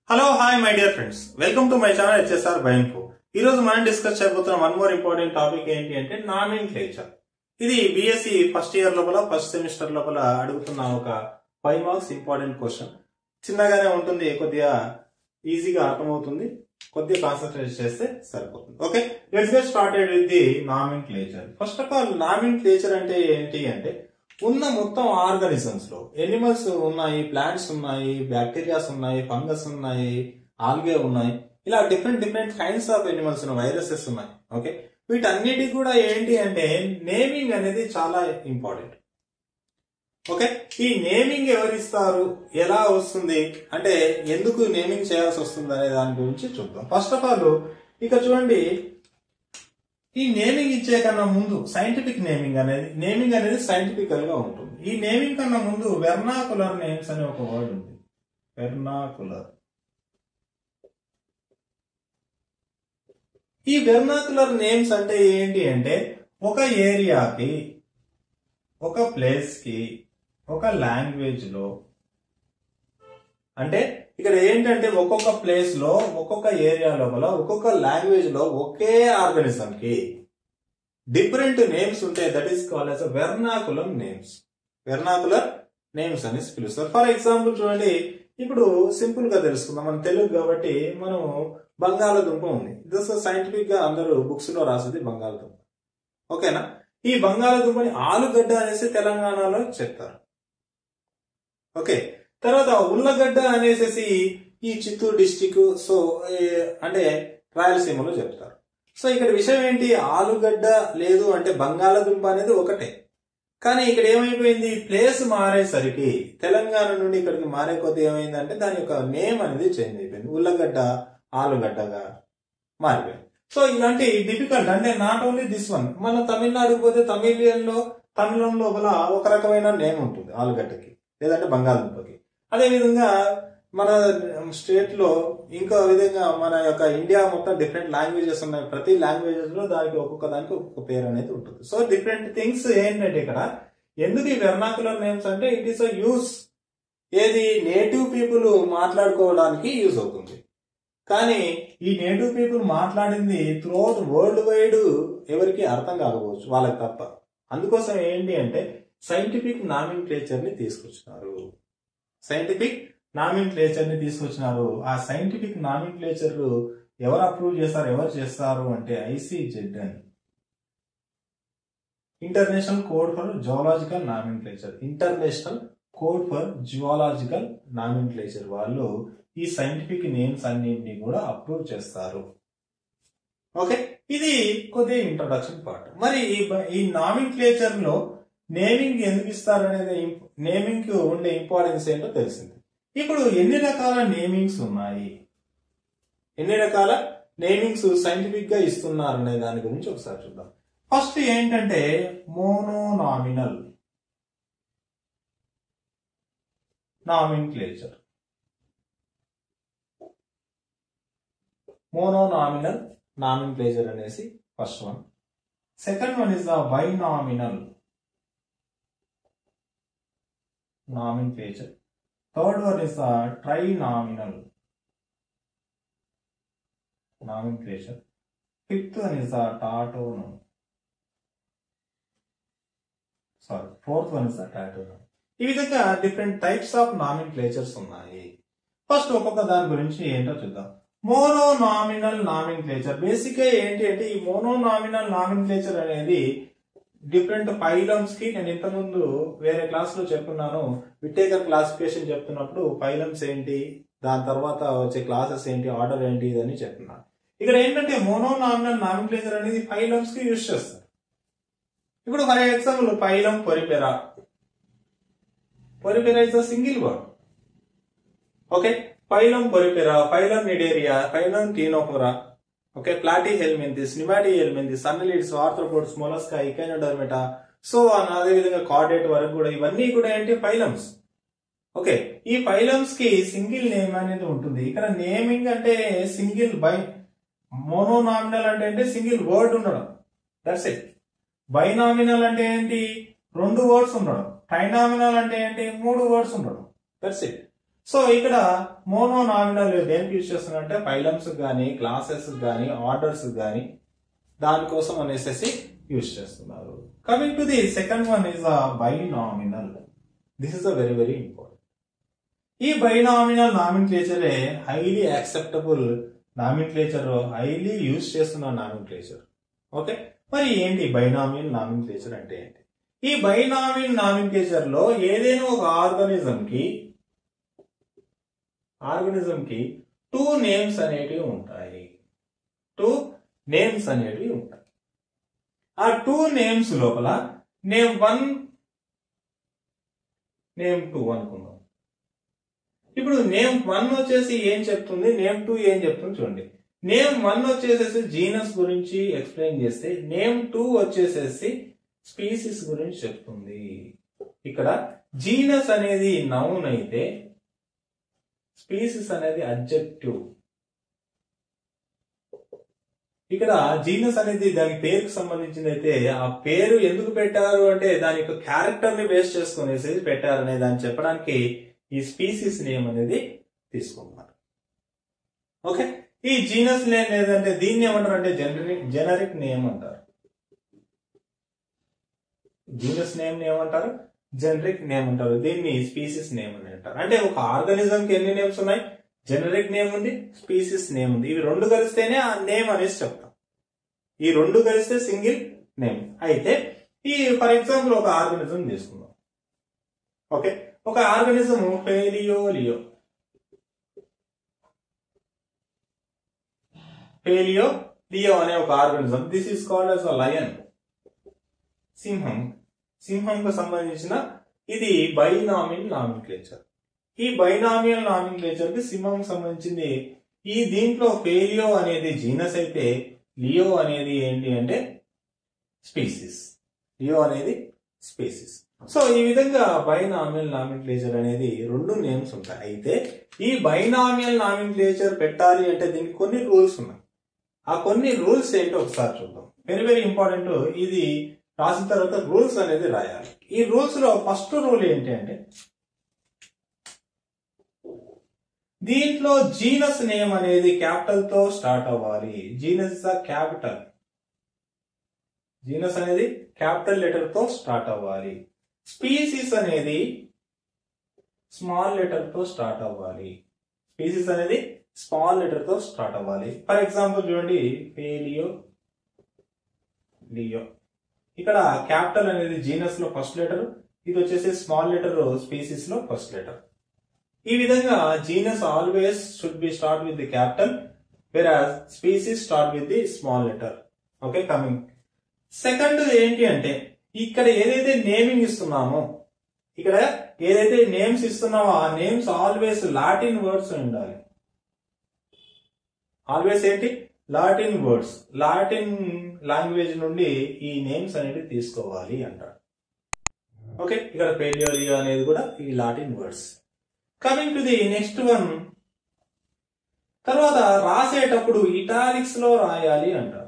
Hello hi my dear friends welcome to my channel HSR bioinfo ఈ రోజు మనం discuss చేయబోతున్న వన్ మోర్ ఇంపార్టెంట్ టాపిక్ ఏంటి అంటే నామిన్ క్లేచర్ ఇది బిఎస్సి ఫస్ట్ ఇయర్ లోపల ఫస్ట్ సెమిస్టర్ లోపల అడుగుతున్న ఒక ఫైవ్ మార్క్స్ ఇంపార్టెంట్ క్వశ్చన్ చిన్నగానే ఉంటుంది కొద్దిగా ఈజీగా అర్థమవుతుంది కొద్దిగా కాన్సన్ట్రేట్ చేస్తే సరిపోతుంది okay let's get started with the nomenclature first of all nomenclature అంటే ఏంటి అంటే ఉన్న మొత్తం ఆర్గానిజమ్స్ లో ఎనిమల్స్ ఉన్నాయి ప్లాంట్స్ ఉన్నాయి బ్యాక్టీరియాస్ ఉన్నాయి ఫంగస్ ఉన్నాయి ఆల్గే ఉన్నాయి ఇలా different different kinds of animals viruses ఉన్నాయి ఓకే వీటన్నిటికి కూడా ఏంటి అంటే నేమింగ్ అనేది చాలా ఇంపార్టెంట్ ఓకే ఈ నేమింగ్ ఎవరిస్తారు ఎలా వస్తుంది అంటే ఎందుకు నేమింగ్ చేయాల్సి వస్తుంది అనే దాని గురించి చూద్దాం ఫస్ట్ ఆఫ్ ఆల్ ఇక చూడండి ఈ నేమింగ్ ఇచ్చే కన్నా ముందు సైంటిఫిక్ నేమింగ్ అనేది నేమింగ్ అనేది సైంటిఫికల్ గా ఉంటుంది ఈ నేమింగ్ కన్నా ముందు వెర్నాకులర్ నేమ్స్ అనే ఒక వర్డ్ ఉంది వెర్నాకులర్ ఈ వెర్నాకులర్ నేమ్స్ అంటే ఏంటి అంటే ఒక ఏరియాకి ఒక ప్లేస్ కి ఒక లాంగ్వేజ్ లో అంటే ఇక్కడ ఏంటంటే ఒక్కొక్క ప్లేస్ లో ఒక్కొక్క ఏరియా లోపల ఒక్కొక్క లాంగ్వేజ్ లో ఒకే ఆర్గనిజం కి డిఫరెంట్ నేమ్స్ ఉంటాయి that is call as vernacular names vernacular names అని పిలుస్తారు ఫర్ ఎగ్జాంపుల్ చూడండి ఇప్పుడు సింపుల్ గా తెలుసుకుందాం మన తెలుగు కాబట్టి మనం బంగాళదుంప ఉంది దిస్ సైంటిఫిక్ గా అందరూ బుక్స్ లో రాసేది బంగాళదుంప ఓకేనా ఈ బంగాళదుంపని ఆలుగడ్డ అనేసి తెలంగాణలో చెప్తారు ఓకే తర్వాత ఉల్లగడ్డ అనేసి ఈ చిత్తూరు డిస్టిక్ సో ఏ- అంటే రాయలసీమలో చెప్తారు సో ఇక్కడ విషయం ఏంటి ఆలుగడ్డ లేదు అంటే బంగాళదుంప అనేది ఒకటే కానీ ఇక్కడ ఏమైపోయింది ప్లేస్ మారేసరికి తెలంగాణ నుండి ఇక్కడికి మారే కొద్ది ఏమైందంటే దాని యొక్క నేమ్ అనేది చేంజ్ అయిపోయింది ఉల్లగడ్డ ఆలుగడ్డగా మారిపోయింది సో ఇలాంటి డిఫికల్ట్ అంటే నాట్ ఓన్లీ దిస్ వన్ మన తమిళనాడుకు పోతే తమిళియన్లో తమిళం లోపల ఒక రకమైన నేమ్ ఉంటుంది ఆలుగడ్డకి లేదంటే బంగాళదుంపకి అదే విధంగా మన స్టేట్ లో ఇంకో విధంగా మన యొక్క ఇండియా మొత్తం డిఫరెంట్ లాంగ్వేజెస్ ఉన్నాయి ప్రతి లాంగ్వేజెస్ లో దానికి ఒక్కొక్క దానికి ఒక్కొక్క పేరు అనేది ఉంటుంది సో డిఫరెంట్ థింగ్స్ ఏంటంటే ఇక్కడ ఎందుకు ఈ వెర్నాకులర్ నేమ్స్ అంటే ఇట్ ఈస్ అ యూస్ ఏది నేటివ్ పీపుల్ మాట్లాడుకోవడానికి యూజ్ అవుతుంది కానీ ఈ నేటివ్ పీపుల్ మాట్లాడింది త్రూఅవుట్ వరల్డ్ వైడ్ ఎవరికి అర్థం కాకపోవచ్చు వాళ్ళకి తప్ప అందుకోసం ఏంటి అంటే సైంటిఫిక్ నామిన్ ని తీసుకొచ్చినారు సైంటిఫిక్ నామిన్ ని తీసుకొచ్చినారు ఆ సైంటిఫిక్ నామిన్ ఎవరు అప్రూవ్ చేస్తారు ఎవరు చేస్తారు అంటే ఐసీజెడ్ అని international code for zoological nomen international code for geological nomen వాళ్ళు ఈ సైంటిఫిక్ నేమ్స్ అన్నింటినీ కూడా అప్రూవ్ చేస్తారు ఓకే ఇది కొద్దిగా ఇంట్రొడక్షన్ పార్ట్ మరి ఈ బ- ఈ నామిన్ లో నేమింగ్ ఎందుకు ఇస్తారు అనేది నేమింగ్ కి ఉండే ఇంపార్టెన్స్ ఏంటో తెలిసింది ఇప్పుడు ఎన్ని రకాల నేమింగ్స్ ఉన్నాయి ఎన్ని రకాల నేమింగ్స్ సైంటిఫిక్ గా ఇస్తున్నారు అనే దాని గురించి ఒకసారి చూద్దాం ఫస్ట్ ఏంటంటే మోనోనామినల్ నామిన్ క్లేచర్ మోనోనామినల్ నామిన్ క్లేచర్ అనేసి first one second one is the binominal nomenclature. Third one is the trinominal nomenclature. Fifth one is the tautonym. Sorry, fourth one is the tautonym. ఈ విధంగా డిఫరెంట్ టైప్స్ ఆఫ్ నామిన్క్లేచర్స్ ఉన్నాయి first ఒక్కొక్క దాని గురించి ఏంటో చూద్దాం mono nominal nomenclature basic గా ఏంటి అంటే ఈ మోనో నామినల్ నామిన్క్లేచర్ అనేది డిఫరెంట్ పైలమ్స్ కి నేను ఇంతకుముందు వేరే క్లాస్ లో చెప్పున్నాను విటేకర్ క్లాసిఫికేషన్ చెప్తున్నప్పుడు పైలమ్స్ ఏంటి దాని తర్వాత వచ్చే క్లాసెస్ ఏంటి ఆర్డర్ ఏంటి ఇదని చెప్తున్నాను ఇక్కడ ఏంటంటే మోనో నామినల్ నామిన్క్లేచర్ అనేది పైలమ్స్ కి యూజ్ చేస్తారు ఇప్పుడు for example phylum Porifera Porifera is a single word okay phylum Porifera phylum Cnidaria phylum Ctenophora okay Platyhelminthes Nemathelminthes annelids arthropods Mollusca Echinodermata so అని అదే విధంగా కార్డేట్ వరకు కూడా ఇవన్నీ కూడా ఏంటి ఫైలమ్స్ ఓకే ఈ ఫైలమ్స్ కి సింగిల్ నేమ్ అనేది ఉంటుంది ఇక్కడ నేమింగ్ అంటే సింగిల్ బై మోనోనామినల్ అంటే అంటే సింగిల్ వర్డ్ ఉండడం దట్స్ ఇట్ బైనామినల్ అంటే ఏంటి రెండు వర్డ్స్ ఉండడం ట్రైనామినల్ అంటే ఏంటి మూడు వర్డ్స్ ఉండడం దట్స్ ఇట్ సో ఇక్కడ మోనో నామినల్ దేనికి యూజ్ చేస్తున్నారంటే ఫైలమ్స్ కానీ క్లాసెస్ కానీ ఆర్డర్స్ కానీ దానికోసం అనేసి యూజ్ చేస్తున్నారు coming to the second one is a binominal this is a very very important ఈ బైనామినల్ నామిన్క్లేచరే highly acceptable nomenclature highly use చేస్తున్న నామిన్క్లేచర్ ఓకే మరి ఏంటి బైనామియల్ నామిన్క్లేచర్ అంటే ఏంటి ఈ బైనామియల్ నామిన్క్లేచర్ లో ఏదైనా ఒక ఆర్గానిజం కి ఆర్గానిజం కి టూ నేమ్స్ అనేటివి ఉంటాయి టూ నేమ్స్ అనేటివి ఉంటాయి ఆ టూ నేమ్స్ లోపల నేమ్ వన్ నేమ్ టూ అనుకుందాం ఇప్పుడు నేమ్ వన్ వచ్చేసి ఏం చెప్తుంది నేమ్ టూ ఏం చెప్తుంది చూడండి నేమ్ వన్ వచ్చేసేసి జీనస్ గురించి ఎక్స్ప్లెయిన్ చేస్తే నేమ్ టూ వచ్చేసేసి స్పీసీస్ గురించి చెప్తుంది ఇక్కడ జీనస్ అనేది నౌన్ అయితే స్పీసీస్ అనేది అబ్జెక్టివ్ ఇక్కడ జీనస్ అనేది దాని పేరుకు సంబంధించింది అయితే ఆ పేరు ఎందుకు పెట్టారు అంటే దాని యొక్క క్యారెక్టర్ ని బేస్ చేసుకునేసి పెట్టారు అనే దాన్ని చెప్పడానికి ఈ స్పీసీస్ నేమ్ అనేది తీసుకుంటున్నారు ఓకే ఈ జీనస్ నేమ్ ఏదంటే దీన్ని ఏమంటారు అంటే జనరిక్ జనరిక్ నేమ్ అంటారు జీనస్ నేమ్ ఏమంటారు జనరిక్ నేమ్ అంటారు దీన్ని స్పీసీస్ నేమ్ అని అంటారు అంటే ఒక ఆర్గానిజం కి ఎన్ని నేమ్స్ ఉన్నాయి జనరిక్ నేమ్ ఉంది స్పీసీస్ నేమ్ ఉంది ఇవి రెండు కలిస్తేనే ఆ నేమ్ అనేసి చెప్తాం ఈ రెండు కలిస్తే సింగిల్ నేమ్ అయితే ఈ ఫర్ ఎగ్జాంపుల్ ఒక ఆర్గానిజం తీసుకుందాం ఓకే ఒక ఆర్గానిజం ఫేలియోలియో ఫేలియో లియో అనే ఒక organism this is called as lion సింహం సింహంకు సంబంధించిన ఇది బైనామిల్ నామిన్క్లేచర్ ఈ బైనామియల్ నామిన్క్లేచర్ కి సింహం సంబంధించింది ఈ దీంట్లో ఫేలియో అనేది జీనస్ అయితే లియో అనేది ఏంటి అంటే స్పీసీస్ లియో అనేది స్పీసీస్ సో ఈ విధంగా బైనామియల్ నామిన్క్లేచర్ అనేది రెండు నేమ్స్ ఉంటాయి అయితే ఈ బైనామియల్ నామిన్క్లేచర్ పెట్టాలి అంటే దీనికి కొన్ని రూల్స్ ఉన్నాయి ఆ కొన్ని రూల్స్ ఏంటో ఒకసారి చూద్దాం వెరీ వెరీ ఇంపార్టెంట్ ఇది రాసిన తర్వాత రూల్స్ అనేది రాయాలి ఈ రూల్స్ లో ఫస్ట్ రూల్ ఏంటి అంటే దీంట్లో జీనస్ నేమ్ అనేది క్యాపిటల్ తో స్టార్ట్ అవ్వాలి జీనస్ ఇస్ క్యాపిటల్ జీనస్ అనేది క్యాపిటల్ లెటర్ తో స్టార్ట్ అవ్వాలి స్పీసీస్ అనేది స్మాల్ లెటర్ తో స్టార్ట్ అవ్వాలి స్పీసీస్ అనేది స్మాల్ లెటర్ తో స్టార్ట్ అవ్వాలి ఫర్ ఎగ్జాంపుల్ చూడండి ఫేలియో లియో ఇక్కడ క్యాపిటల్ అనేది జీనస్ లో ఫస్ట్ లెటర్ ఇది వచ్చేసి స్మాల్ లెటర్ స్పీసీస్ లో ఫస్ట్ లెటర్ ఈ విధంగా genus always should be start with the capital where species start with the small letter okay coming second ఏంటి అంటే ఇక్కడ ఏదైతే నేమింగ్ ఇస్తున్నామో ఇక్కడ ఏదైతే నేమ్స్ ఇస్తున్నామో ఆ నేమ్స్ ఆల్వేస్ లాటిన్ వర్డ్స్ ఉండాలి ఆల్వేస్ ఏంటి లాటిన్ వర్డ్స్ లాటిన్ లాంగ్వేజ్ నుండి ఈ నేమ్స్ అనేవి తీసుకోవాలి అంటారు ఓకే ఇక్కడ పేలియోరియో అనేది కూడా ఈ Latin words coming to the next one తర్వాత రాసేటప్పుడు ఇటాలిక్స్ లో రాయాలి అంటారు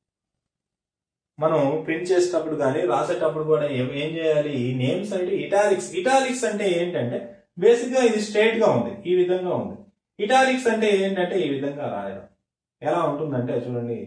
మనం ప్రింట్ చేసేటప్పుడు కానీ రాసేటప్పుడు కూడా ఏం ఏం చేయాలి ఈ నేమ్స్ అంటే ఇటాలిక్స్ ఇటాలిక్స్ అంటే ఏంటంటే బేసిక్ గా ఇది స్ట్రైట్ గా ఉంది ఈ విధంగా ఉంది ఇటాలిక్స్ అంటే ఏంటంటే ఈ విధంగా రాయడం ఎలా ఉంటుందంటే చూడండి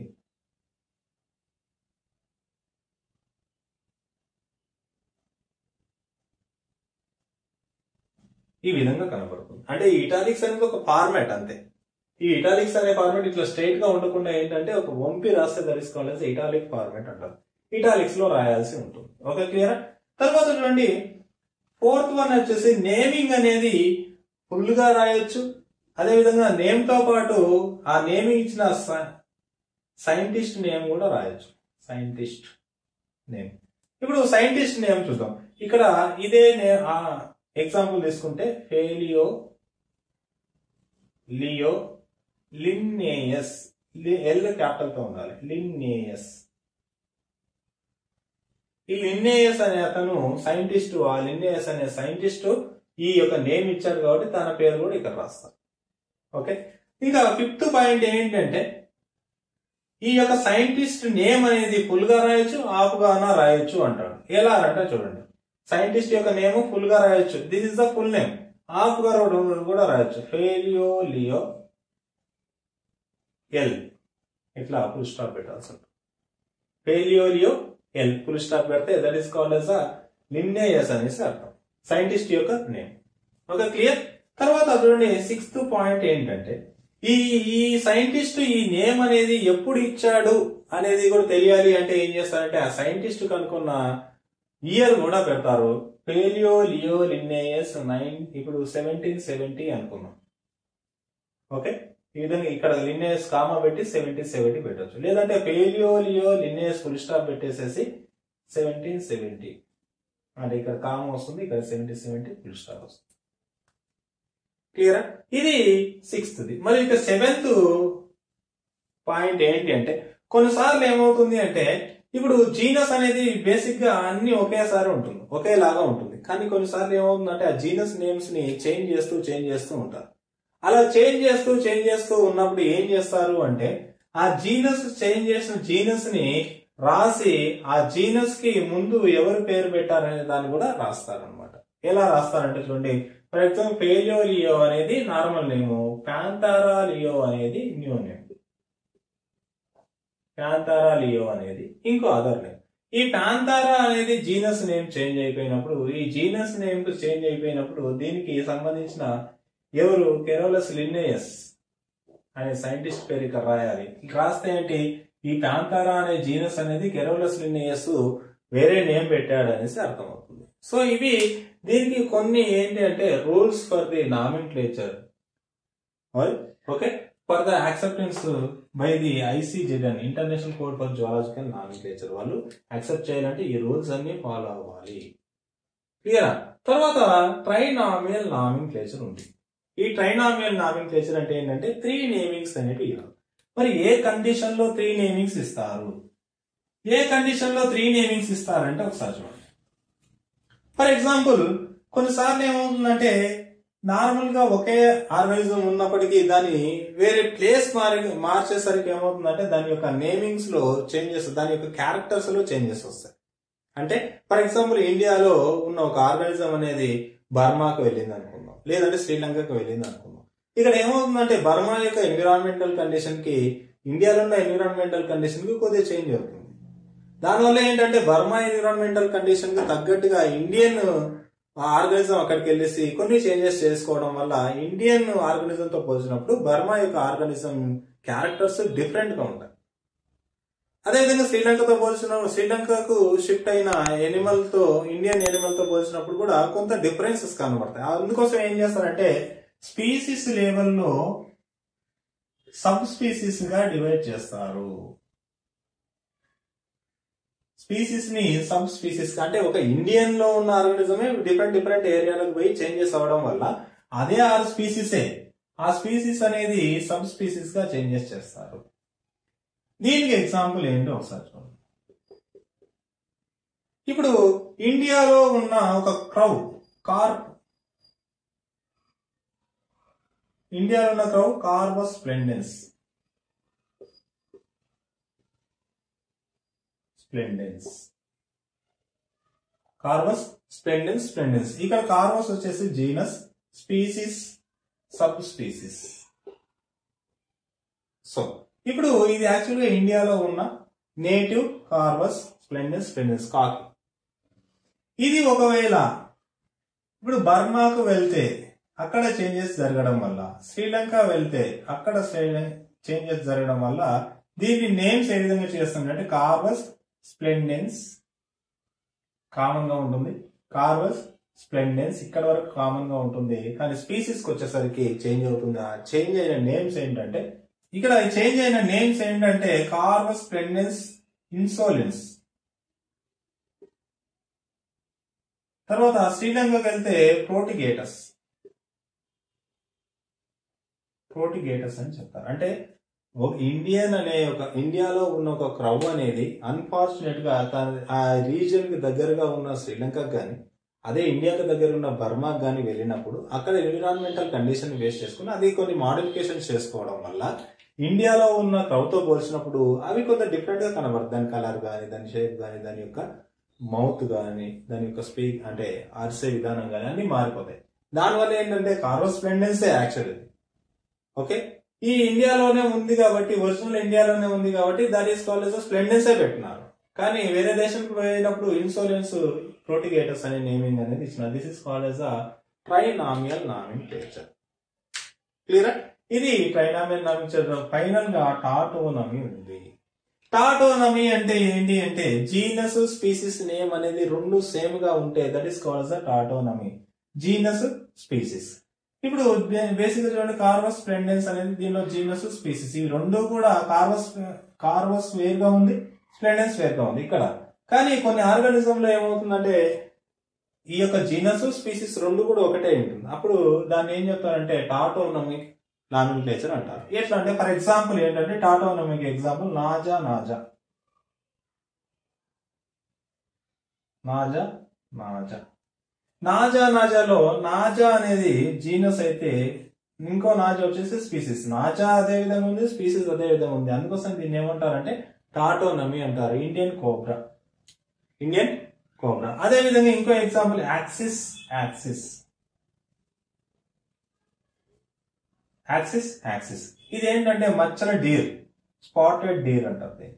ఈ విధంగా కనబడుతుంది అంటే ఈ ఇటాలిక్స్ అనేది ఒక ఫార్మాట్ అంతే ఈ ఇటాలిక్స్ అనే ఫార్మాట్ ఇట్లా స్ట్రైట్ గా ఉండకుండా ఏంటంటే ఒక వంపి రాస్తే ధరించుకోవాల్సి ఇటాలిక్ ఫార్మాట్ అంటారు ఇటాలిక్స్ లో రాయాల్సి ఉంటుంది ఓకే క్లియర్ తర్వాత చూడండి ఫోర్త్ వన్ వచ్చేసి నేమింగ్ అనేది ఫుల్ గా రాయొచ్చు అదే విధంగా నేమ్ తో పాటు ఆ నేమింగ్ ఇచ్చిన సైంటిస్ట్ నేమ్ కూడా రాయొచ్చు సైంటిస్ట్ నేమ్ ఇప్పుడు సైంటిస్ట్ నేమ్ చూద్దాం ఇక్కడ ఇదే ఎగ్జాంపుల్ తీసుకుంటే Felis leo Linnaeus L capital తో ఉండాలి లిన్నేయస్ ఈ లిన్నేయస్ అనే అతను సైంటిస్ట్ ఆ లిన్నేయస్ అనే సైంటిస్ట్ ఈ యొక్క నేమ్ ఇచ్చాడు కాబట్టి తన పేరు కూడా ఇక్కడ రాస్తారు ఓకే ఇంకా ఫిఫ్త్ పాయింట్ ఏంటంటే ఈ యొక్క సైంటిస్ట్ నేమ్ అనేది ఫుల్ గా రాయొచ్చు హాఫ్ గానా రాయొచ్చు అంటాడు ఎలా అంటే చూడండి సైంటిస్ట్ యొక్క నేమ్ ఫుల్ గా రాయొచ్చు this is the full name half curved కూడా రాయొచ్చు ఫెయిలియో లియో ఎల్ ఇట్లా ఫుల్ స్టాప్ పెట్టాల్సి ఉంటుంది ఫెయిలియోలియో ఎల్ ఫుల్ స్టాప్ పెడితే that is called as Linnaeus అనేసి అర్థం సైంటిస్ట్ యొక్క నేమ్ ఓకే క్లియర్ తర్వాత చూడండి సిక్స్త్ పాయింట్ ఏంటంటే ఈ ఈ సైంటిస్ట్ ఈ నేమ్ అనేది ఎప్పుడు ఇచ్చాడు అనేది కూడా తెలియాలి అంటే ఏం చేస్తారంటే ఆ సైంటిస్ట్ కనుక్కున్న ఇయర్ కూడా పెడతారు పేలియో లియో లిన్నేయస్ నైన్ ఇప్పుడు సెవెంటీన్ సెవెంటీ అనుకున్నాం ఓకే ఈ విధంగా ఇక్కడ లిన్నేయస్ కామా పెట్టి సెవెంటీన్ సెవెంటీ పెట్టచ్చు లేదంటే Felis leo Linnaeus full stop పెట్టేసేసి సెవెంటీన్ సెవెంటీ అంటే ఇక్కడ కామా వస్తుంది ఇక్కడ సెవెంటీ సెవెంటీ ఫుల్ స్టాప్ వస్తుంది క్లియరా ఇది సిక్స్త్ మరి ఇక సెవెంత్ పాయింట్ ఏంటి అంటే కొన్నిసార్లు ఏమవుతుంది అంటే ఇప్పుడు జీనస్ అనేది బేసిక్ గా అన్ని ఒకేసారి ఉంటుంది ఒకేలాగా ఉంటుంది కానీ కొన్నిసార్లు ఏమవుతుందంటే ఆ జీనస్ నేమ్స్ ని చేంజ్ చేస్తూ చేంజ్ చేస్తూ ఉంటారు అలా చేంజ్ చేస్తూ చేంజ్ చేస్తూ ఉన్నప్పుడు ఏం చేస్తారు అంటే ఆ జీనస్ చేంజ్ చేసిన జీనస్ ని రాసి ఆ జీనస్ కి ముందు ఎవరు పేరు పెట్టారనే దాన్ని కూడా రాస్తారు అనమాట ఎలా రాస్తారంటే చూడండి ఫర్ ఎగ్జాంపుల్ పేలియో లియో అనేది నార్మల్ నేమ్ ప్యాంతారా లియో అనేది న్యూ నేమ్ ప్యాంతారా లియో అనేది ఇంకో అదర్ నేమ్ ఈ ప్యాంతారా అనేది జీనస్ నేమ్ చేంజ్ అయిపోయినప్పుడు ఈ జీనస్ నేమ్ కు చేంజ్ అయిపోయినప్పుడు దీనికి సంబంధించిన ఎవరు కెరోలస్ లిన్నేయస్ అనే సైంటిస్ట్ పేరు ఇక్కడ రాయాలి ఇక్కడ రాస్తే ఏంటి ఈ ప్యాంతారా అనే జీనస్ అనేది కెరోలస్ లిన్నేయస్ వేరే నేమ్ పెట్టాడు అనేసి అర్థమవుతుంది సో ఇవి దీనికి కొన్ని ఏంటి అంటే rules for the nomenclature okay for the acceptance by the ICZ అని international code for zoological nomenclature వాళ్ళు యాక్సెప్ట్ చేయాలంటే ఈ రూల్స్ అన్ని ఫాలో అవ్వాలి క్లియరా తర్వాత ట్రైనామియల్ నామిన్క్లేచర్ ఉంది ఈ ట్రైనామియల్ నామిన్క్లేచర్ అంటే ఏంటంటే త్రీ నేమింగ్స్ అనేవి ఇవ్వాలి మరి ఏ కండిషన్ లో త్రీ నేమింగ్స్ ఇస్తారు ఏ కండిషన్ లో త్రీ నేమింగ్స్ ఇస్తారంటే ఒకసారి చూడండి ఫర్ ఎగ్జాంపుల్ కొన్నిసార్లు ఏమవుతుందంటే నార్మల్ గా ఒకే ఆర్గానిజం ఉన్నప్పటికీ దాన్ని వేరే ప్లేస్ మారి మార్చేసరికి ఏమవుతుందంటే దాని యొక్క నేమింగ్స్ లో చేంజెస్ దాని యొక్క క్యారెక్టర్స్ లో చేంజెస్ వస్తాయి అంటే ఫర్ ఎగ్జాంపుల్ ఇండియాలో ఉన్న ఒక ఆర్గానిజం అనేది బర్మాకు వెళ్ళింది అనుకుందాం లేదంటే శ్రీలంకకు వెళ్ళింది అనుకుందాం ఇక్కడ ఏమవుతుందంటే బర్మా యొక్క ఎన్విరాన్మెంటల్ కండిషన్ కి ఇండియాలో ఉన్న ఎన్విరాన్మెంటల్ కండిషన్ కి కొద్దిగా చేంజ్ అవుతుంది దానివల్ల ఏంటంటే బర్మా ఎన్విరాన్మెంటల్ కండిషన్ కి తగ్గట్టుగా ఇండియన్ ఆర్గనిజం అక్కడికి వెళ్ళేసి కొన్ని చేంజెస్ చేసుకోవడం వల్ల ఇండియన్ ఆర్గనిజం తో పోల్చినప్పుడు బర్మా యొక్క ఆర్గనిజం క్యారెక్టర్స్ డిఫరెంట్ గా ఉంటాయి అదేవిధంగా శ్రీలంకతో పోల్చిన శ్రీలంకకు షిఫ్ట్ అయిన ఎనిమల్ తో ఇండియన్ ఎనిమల్ తో పోల్చినప్పుడు కూడా కొంత డిఫరెన్సెస్ కనబడతాయి అందుకోసం ఏం చేస్తారంటే స్పీసీస్ లెవెల్లో సబ్ స్పీసీస్ గా డివైడ్ చేస్తారు స్పీసీస్ ని సబ్ స్పీసీస్ అంటే ఒక ఇండియన్ లో ఉన్న ఆర్గనిజమే డిఫరెంట్ డిఫరెంట్ ఏరియాలకు పోయి చేంజెస్ అవడం వల్ల అదే ఆరు స్పీసీసే ఆ స్పీసీస్ అనేది సబ్ స్పీసీస్ గా చేంజెస్ చేస్తారు దీనికి ఎగ్జాంపుల్ ఏంటో ఒకసారి చూడండి ఇప్పుడు ఇండియాలో ఉన్న ఒక క్రౌ కార్ప్ ఇండియాలో ఉన్న crow Corvus splendens splendens Corvus splendens splendens ఇక్కడ కార్బస్ వచ్చేసి genus species sub species so ఇప్పుడు ఇది యాక్చువల్గా ఇండియాలో ఉన్న నేటివ్ కార్బస్ స్ప్లెండెన్స్ స్ప్లెండెన్స్ కాకి ఇది ఒకవేళ ఇప్పుడు బర్మాకు వెళ్తే అక్కడ చేంజెస్ జరగడం వల్ల శ్రీలంక వెళ్తే అక్కడ చేంజెస్ జరగడం వల్ల దీని నేమ్స్ ఏ విధంగా చేస్తుందంటే కార్బస్ స్ప్లెండెన్స్ కామన్ గా ఉంటుంది కార్బస్ స్ప్లెండెన్స్ ఇక్కడ వరకు కామన్ గా ఉంటుంది కానీ స్పీసీస్ కి వచ్చేసరికి చేంజ్ అవుతుంది ఆ చేంజ్ అయిన నేమ్స్ ఏంటంటే ఇక్కడ చేంజ్ అయిన నేమ్స్ ఏంటంటే కార్బస్ స్ప్లెండెన్స్ ఇన్సోలెన్స్ తర్వాత శ్రీలంకకి వెళ్తే ప్రోటిగేటస్ ప్రోటిగేటస్ అని చెప్తారు అంటే ఒక ఇండియన్ అనే ఒక ఇండియాలో ఉన్న ఒక క్రౌ అనేది అన్ఫార్చునేట్ గా తన ఆ రీజియన్ కి దగ్గరగా ఉన్న శ్రీలంకకు కానీ అదే ఇండియాకి దగ్గర ఉన్న బర్మాకి కానీ వెళ్ళినప్పుడు అక్కడ ఎన్విరాన్మెంటల్ కండిషన్ వేస్ట్ చేసుకుని అది కొన్ని మాడిఫికేషన్స్ చేసుకోవడం వల్ల ఇండియాలో ఉన్న క్రౌతో పోల్చినప్పుడు అవి కొంత డిఫరెంట్ గా కనబడతాయి దాని కలర్ కానీ దాని షేప్ కానీ దాని యొక్క మౌత్ కానీ దాని యొక్క స్పీక్ అంటే అరిసే విధానం కానీ అన్ని మారిపోతాయి దానివల్ల ఏంటంటే కార్వోస్ప్లెండెన్సే యాక్చువల్ ఓకే ఈ ఇండియాలోనే ఉంది కాబట్టి ఒరిజినల్ ఇండియాలోనే ఉంది కాబట్టి దట్ ఈస్ కాలేజ్ స్ప్లెండెన్సే పెట్టినారు కానీ వేరే దేశానికి పోయినప్పుడు ఇన్సూరెన్స్ ప్రోటిగేటర్స్ అనే నేమింగ్ అనేది ఇచ్చినారు this is called trinomial nomenclature clear ఇది ట్రైనామియల్ నామింగ్ ఫైనల్ గా టాటోనమీ ఉంది టాటోనమీ అంటే ఏంటి అంటే జీనస్ స్పీసిస్ నేమ్ అనేది రెండు సేమ్ గా ఉంటే that is called tautonomy genus species ఇప్పుడు బేసిక్ గా చూడండి కార్వస్ ఫ్రెండెన్స్ అనేది దీనిలో జీనస్ స్పీసిస్ ఇవి రెండు కూడా కార్వస్ కార్వస్ వేర్ గా ఉంది స్ప్లెండెన్స్ వేర్ గా ఉంది ఇక్కడ కానీ కొన్ని ఆర్గానిజం లో ఏమవుతుందంటే ఈ యొక్క జీనస్ స్పీసిస్ రెండు కూడా ఒకటే ఉంటుంది అప్పుడు దాన్ని ఏం చెప్తారంటే టాటోనమిక్ నామినిక్లేచర్ అంటారు ఎట్లా అంటే ఫర్ ఎగ్జాంపుల్ ఏంటంటే టాటోనమిక్ ఎగ్జాంపుల్ నాజా నాజా నాజా నాజా నాజా నాజాలో నాజా అనేది జీనస్ అయితే ఇంకో నాజా వచ్చేసి స్పీసీస్ నాజా అదే విధంగా ఉంది స్పీసీస్ అదే విధంగా ఉంది అందుకోసం దీన్ని ఏమంటారంటే టాటోనమీ అంటారు ఇండియన్ కోబ్రా ఇండియన్ కోబ్రా అదే విధంగా ఇంకో example Axis axis axis axis ఇది ఏంటంటే మచ్చల డీర్ స్పాటెడ్ డీర్ అంటారు దీన్ని.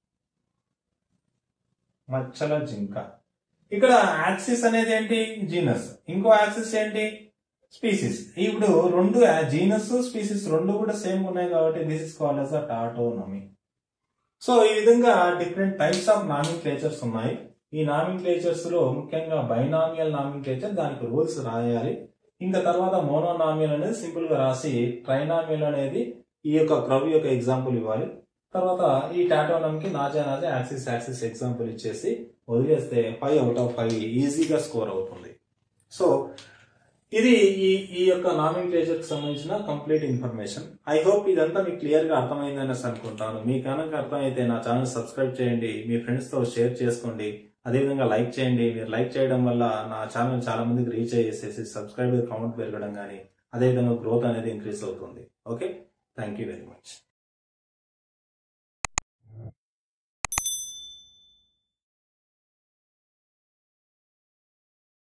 మచ్చల జింక ఇక్కడ యాక్సిస్ అనేది ఏంటి జీనస్ ఇంకో యాక్సిస్ ఏంటి స్పీసీస్ ఇప్పుడు రెండు జీనస్ స్పీసీస్ రెండు కూడా సేమ్ ఉన్నాయి కాబట్టి this is called as tautonomy so ఈ విధంగా different types of nomenclatures ఉన్నాయి ఈ నామింగ్ క్లేచర్స్ లో ముఖ్యంగా బైనామియల్ నామింగ్ క్లేచర్ దానికి రూల్స్ రాయాలి ఇంకా తర్వాత మోనోనామియల్ అనేది సింపుల్ గా రాసి ట్రైనామియల్ అనేది ఈ యొక్క క్రవ్ యొక్క ఎగ్జాంపుల్ ఇవ్వాలి తర్వాత ఈ టాటోనమ్కి Naja naja Axis axis example ఇచ్చేసి వదిలేస్తే ఫైవ్ అవుట్ ఆఫ్ ఫైవ్ ఈజీగా స్కోర్ అవుతుంది సో ఇది ఈ ఈ యొక్క నామింగ్ కి సంబంధించిన కంప్లీట్ ఇన్ఫర్మేషన్ ఐ హోప్ ఇదంతా మీకు క్లియర్ గా అర్థమైందని అనుకుంటాను మీ కనుక అర్థమైతే నా ఛానల్ సబ్స్క్రైబ్ చేయండి మీ ఫ్రెండ్స్ తో షేర్ చేసుకోండి అదేవిధంగా లైక్ చేయండి మీరు లైక్ చేయడం వల్ల నా ఛానల్ చాలా మందికి రీచ్ అయ్యేసేసి సబ్స్క్రైబర్ కౌంట్ పెరగడం కానీ అదేవిధంగా గ్రోత్ అనేది ఇంక్రీస్ అవుతుంది okay thank you very much